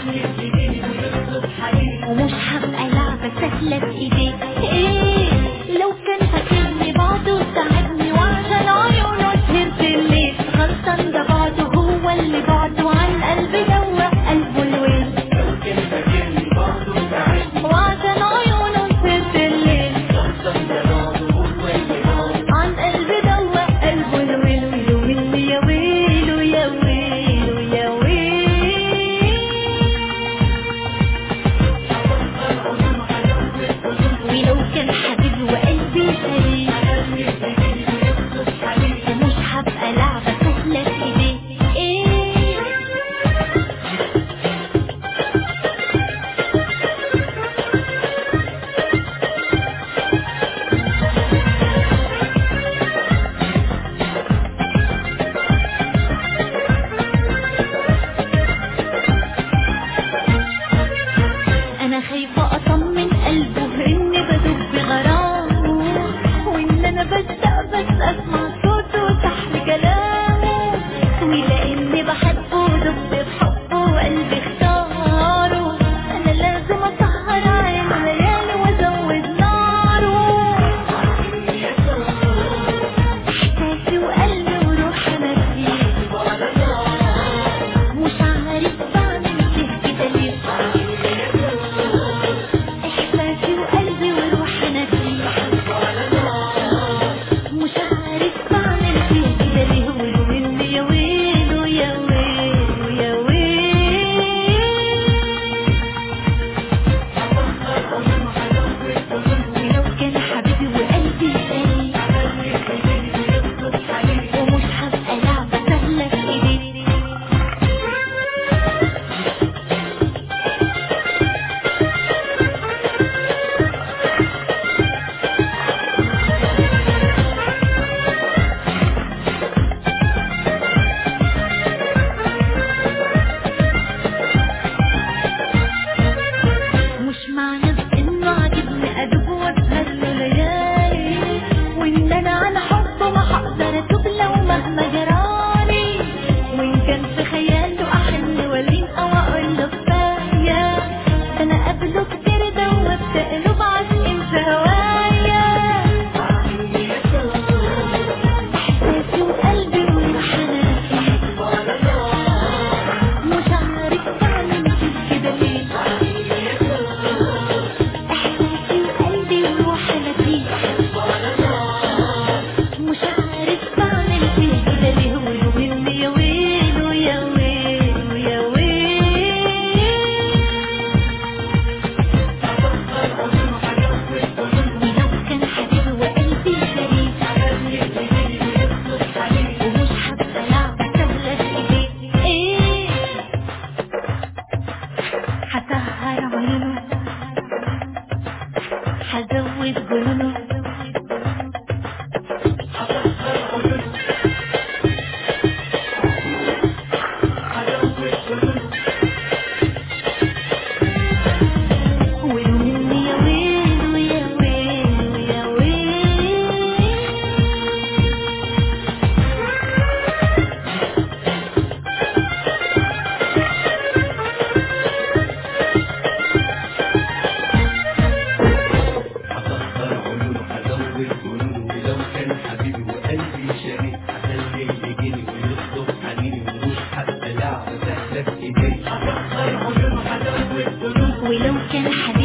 ومش هبقى لعبة سهلة في ايديه ايه لو كان فاكرني بعده ساعدني وعشان عيونه سهرت الليل غلطان ده بعده هو اللي بعده عن قلبي جوه قلبه الويل وعشان عيونه سهرت الليل عن قلبي جوه قلبه الويل ويل يا ويل يا ويل يا ويل ولو كان حبيبي وقلبي شريك ومش هبقى لعبة سهلة في ايديه ايه انا خايفة اطمن قلبه اني بدب بغرامه وان انا بشتاق بس اسمع صوته تحت كلامه ولاني بحبه دب بحبه وقلبي اختاره انا لازم اسهر عين ليالي وازود ناره احساسي وقلبي وروح انا فيه مش عارف بعمل فيه كده ليه احساسي وقلبي وروح انا فيه مش عارف بعمل فيه كده ليه ويل يا ويل يا ويل يا ويل ولو كان حبيبي وقلبي شريك ومش هبقى لعبة سهلة في ايديه مش معنى انه عاجبني ادوب واسهر له ليالي وان انا على حبه ما هقدر اتوب لو مهما جرالي وان كان في خياله احن ولين او اقول له كفايه ده انا قبله كتير دوبت قلوب عاشقين في هوايا احساسي وقلبي وروح انا فيه مش عارف بعمل فيه كده ليه احساسي وقلبي وروح انا فيه مش عارف بعمل فيه كده ليه ويل يا ويل يا ويل يا ويل ولو كان حبيبي وقلبي شريك ومش هبقى لعبة سهلة في ايديه ايه هسهر عيونه هزود جنونه ويل يا ويل يا ويل يا ويل هكسر عيونه هزود جنونه ولو كان حبيبي وقلبي شريك هخلي يجيني ويطلب حنيني ومش هبقى لعبة سهلة في ايديه هكسر عيونه هزود جنونه ولو كان حبيبي